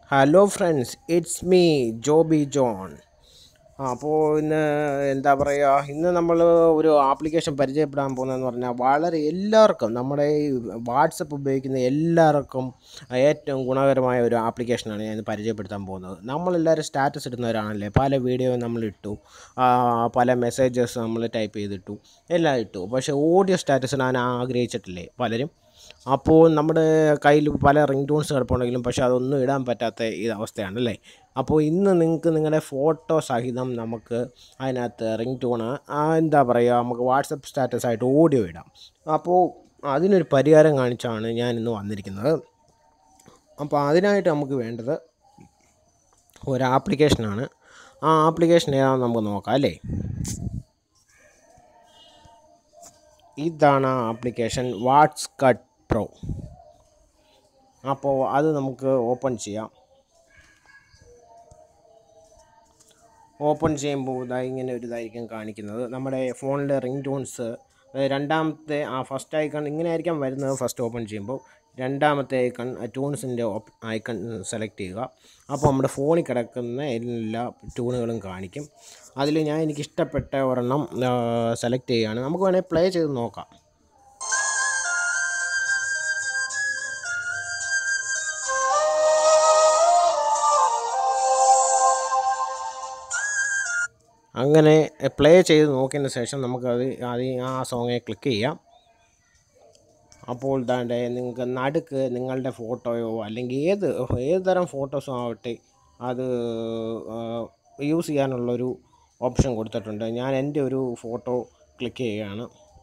hello friends it's me Joby John ആ അപ്പോൾ ഇന്ന് എന്താ പറയുക ഇന്ന് നമ്മൾ ഒരു ആപ്ലിക്കേഷൻ പരിചയപ്പെടാൻ പോകുന്നതെന്ന് പറഞ്ഞാൽ വളരെ എല്ലാവർക്കും നമ്മുടെ ഈ വാട്സപ്പ് ഉപയോഗിക്കുന്ന എല്ലാവർക്കും ഏറ്റവും ഗുണകരമായ ഒരു ആപ്ലിക്കേഷനാണ് ഞാൻ ഇന്ന് പരിചയപ്പെടുത്താൻ പോകുന്നത് നമ്മളെല്ലാവരും സ്റ്റാറ്റസ് ഇടുന്നവരാണല്ലേ പല വീഡിയോ നമ്മൾ ഇട്ടു ആ, പല മെസ്സേജസ് നമ്മൾ ടൈപ്പ് ചെയ്തിട്ടു എല്ലാം ഇട്ടു പക്ഷേ ഓഡിയോ സ്റ്റാറ്റസ് ഇടാൻ ആഗ്രഹിച്ചിട്ടില്ലേ പലരും അപ്പോൾ നമ്മുടെ കയ്യിൽ പല റിംഗ് ടൂൺസ് കിടപ്പുണ്ടെങ്കിലും പക്ഷേ അതൊന്നും ഇടാൻ പറ്റാത്ത ഈ അവസ്ഥയാണ് അല്ലേ അപ്പോൾ ഇന്ന് നിങ്ങൾക്ക് നിങ്ങളുടെ ഫോട്ടോ സഹിതം നമുക്ക് അതിനകത്ത് റിംഗ് ടൂണ് എന്താ പറയുക നമുക്ക് വാട്സപ്പ് സ്റ്റാറ്റസ് ആയിട്ട് ഓഡിയോ ഇടാം അപ്പോൾ അതിനൊരു പരിഹാരം കാണിച്ചാണ് ഞാൻ ഇന്ന് വന്നിരിക്കുന്നത് അപ്പോൾ അതിനായിട്ട് നമുക്ക് വേണ്ടത് ഒരു ആപ്ലിക്കേഷനാണ് ആ ആപ്ലിക്കേഷൻ ഏതാണെന്ന് നമുക്ക് നോക്കാം അല്ലേ ഇതാണ് ആ ആപ്ലിക്കേഷൻ വാട്സ് കട്ട് പ്രോ അപ്പോൾ അത് നമുക്ക് ഓപ്പൺ ചെയ്യാം ഓപ്പൺ ചെയ്യുമ്പോൾ ഇതാ ഇങ്ങനെ ഒരു ഇതായിരിക്കും കാണിക്കുന്നത് നമ്മുടെ ഫോണിലെ റിംഗ് ടൂൺസ് രണ്ടാമത്തെ ആ ഫസ്റ്റ് ഐക്കൺ ഇങ്ങനെ ആയിരിക്കാം വരുന്നത് ഫസ്റ്റ് ഓപ്പൺ ചെയ്യുമ്പോൾ രണ്ടാമത്തെ ഐക്കൺ ട്യൂൺസിൻ്റെ ഐക്കൺ സെലക്ട് ചെയ്യുക അപ്പോൾ നമ്മുടെ ഫോണിൽ കിടക്കുന്ന എല്ലാ ട്യൂണുകളും കാണിക്കും അതിൽ ഞാൻ എനിക്ക് ഇഷ്ടപ്പെട്ട ഒരെണ്ണം സെലക്ട് ചെയ്യുകയാണ് നമുക്ക് വേണമെങ്കിൽ പ്ലേ ചെയ്ത് നോക്കാം അങ്ങനെ പ്ലേ ചെയ്ത് നോക്കിയതിന് ശേഷം നമുക്കത് അത് ആ സോങ്ങെ ക്ലിക്ക് ചെയ്യാം അപ്പോൾ ദാണ്ട് നിങ്ങൾക്ക് നടുക്ക് നിങ്ങളുടെ ഫോട്ടോയോ അല്ലെങ്കിൽ ഏത് ഏത് തരം ഫോട്ടോസോ ആവട്ടെ അത് യൂസ് ചെയ്യാനുള്ളൊരു ഓപ്ഷൻ കൊടുത്തിട്ടുണ്ട് ഞാൻ എൻ്റെ ഒരു ഫോട്ടോ ക്ലിക്ക് ചെയ്യുകയാണ്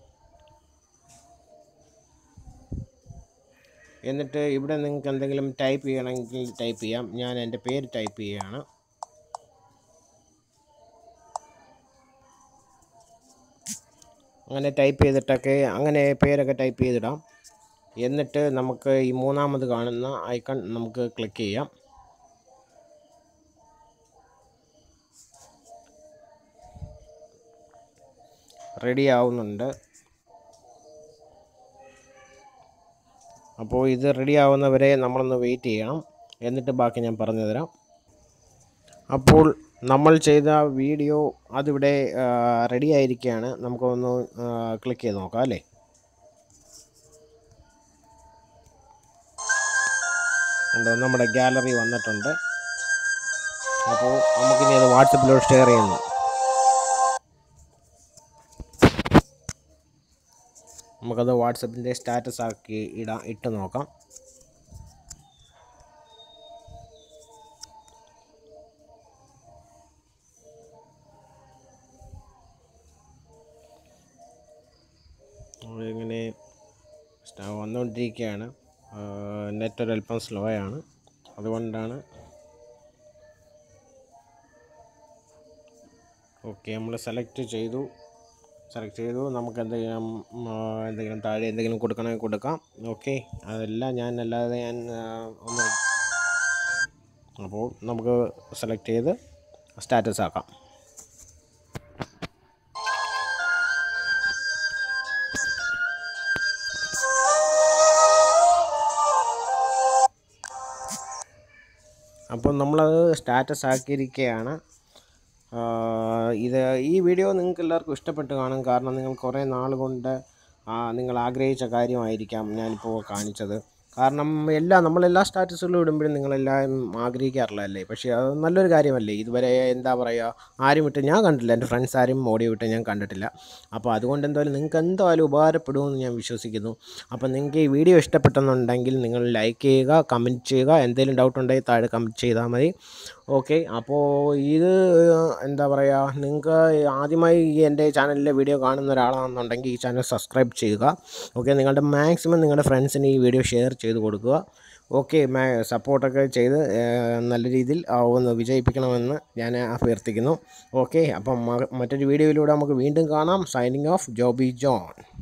എന്നിട്ട് ഇവിടെ നിങ്ങൾക്ക് എന്തെങ്കിലും ടൈപ്പ് ചെയ്യണമെങ്കിൽ ടൈപ്പ് ചെയ്യാം ഞാൻ എൻ്റെ പേര് ടൈപ്പ് ചെയ്യുകയാണ് അങ്ങനെ ടൈപ്പ് ചെയ്തിട്ടൊക്കെ അങ്ങനെ പേരൊക്കെ ടൈപ്പ് ചെയ്തിടാം എന്നിട്ട് നമുക്ക് ഈ മൂന്നാമത് കാണുന്ന ഐക്കൺ നമുക്ക് ക്ലിക്ക് ചെയ്യാം റെഡി ആവുന്നുണ്ട് അപ്പോൾ ഇത് റെഡി ആവുന്നവരെ നമ്മളൊന്ന് വെയിറ്റ് ചെയ്യണം എന്നിട്ട് ബാക്കി ഞാൻ പറഞ്ഞു തരാം അപ്പോൾ നമ്മൾ ചെയ്ത വീഡിയോ അതിവിടെ റെഡി ആയിരിക്കുകയാണ് നമുക്കൊന്ന് ക്ലിക്ക് ചെയ്ത് നോക്കാം അല്ലേ ഉണ്ട് നമ്മുടെ ഗാലറി വന്നിട്ടുണ്ട് അപ്പോൾ നമുക്കിനി അത് വാട്സപ്പിലോട്ട് ഷെയർ ചെയ്യുന്നു നമുക്കത് വാട്സപ്പിൻ്റെ സ്റ്റാറ്റസ് ആക്കി ഇടാം ഇട്ട് നോക്കാം ഇങ്ങനെ സ്റ്റ- വന്നുകൊണ്ടിരിക്കുകയാണ് നെറ്റ് ഒരല്പം സ്ലോ ആണ് അതുകൊണ്ടാണ് ഓക്കെ നമ്മൾ സെലക്ട് ചെയ്തു സെലക്ട് ചെയ്തു നമുക്ക് എന്തെങ്കിലും ഉം, ആ, എന്തെങ്കിലും താഴെ എന്തെങ്കിലും കൊടുക്കണമെങ്കിൽ കൊടുക്കാം ഓക്കെ അതെല്ലാം ഞാൻ അല്ലാതെ ഞാൻ ആ, ഒന്ന് അപ്പോൾ നമുക്ക് സെലക്ട് ചെയ്ത് സ്റ്റാറ്റസ് ആക്കാം അപ്പോൾ നമ്മളത് സ്റ്റാറ്റസ് ആക്കിയിരിക്കുകയാണ് ആ, ഇത് ഈ വീഡിയോ നിങ്ങൾക്ക് എല്ലാവർക്കും ഇഷ്ടപ്പെട്ട് കാണും കാരണം നിങ്ങൾ കുറേ നാൾ കൊണ്ട് ആ, നിങ്ങൾ ആഗ്രഹിച്ച കാര്യമായിരിക്കാം ഞാനിപ്പോൾ കാണിച്ചത് കാരണം എല്ലാ നമ്മളെല്ലാ സ്റ്റാറ്റസുകളും ഇടുമ്പോഴും നിങ്ങളെല്ലാം ആഗ്രഹിക്കാറില്ലല്ലേ പക്ഷേ അത് നല്ലൊരു കാര്യമല്ലേ ഇതുവരെ എന്താ പറയുക ആരും ഇട്ട് ഞാൻ കണ്ടില്ല എൻ്റെ ഫ്രണ്ട്സ് ആരും ഓഡിയോ ഇട്ട് ഞാൻ കണ്ടിട്ടില്ല അപ്പോൾ അതുകൊണ്ട് എന്തായാലും നിങ്ങൾക്ക് എന്തായാലും ഉപകാരപ്പെടുമെന്ന് ഞാൻ വിശ്വസിക്കുന്നു അപ്പോൾ നിങ്ങൾക്ക് ഈ വീഡിയോ ഇഷ്ടപ്പെട്ടെന്നുണ്ടെങ്കിൽ നിങ്ങൾ ലൈക്ക് ചെയ്യുക കമൻറ്റ് ചെയ്യുക എന്തെങ്കിലും ഡൗട്ട് ഉണ്ടെങ്കിൽ താഴെ കമൻറ്റ് ചെയ്താൽ മതി ഓക്കെ അപ്പോൾ ഇത് എന്താ പറയുക നിങ്ങൾക്ക് ആദ്യമായി ഈ എൻ്റെ ചാനലിലെ വീഡിയോ കാണുന്ന ഒരാളാണെന്നുണ്ടെങ്കിൽ ഈ ചാനൽ സബ്സ്ക്രൈബ് ചെയ്യുക ഓക്കെ നിങ്ങളുടെ മാക്സിമം നിങ്ങളുടെ ഫ്രണ്ട്സിന് ഈ വീഡിയോ ഷെയർ ചെയ്ത് കൊടുക്കുക ഓക്കെ മാ സപ്പോർട്ടൊക്കെ ചെയ്ത് ഏഹ്, നല്ല രീതിയിൽ ആ, ഒന്ന് വിജയിപ്പിക്കണമെന്ന് ഞാൻ അഭ്യർത്ഥിക്കുന്നു ഓക്കെ അപ്പം മ- മറ്റൊരു വീഡിയോയിലൂടെ നമുക്ക് വീണ്ടും കാണാം സൈനിങ് ഓഫ് ജോബി ജോൺ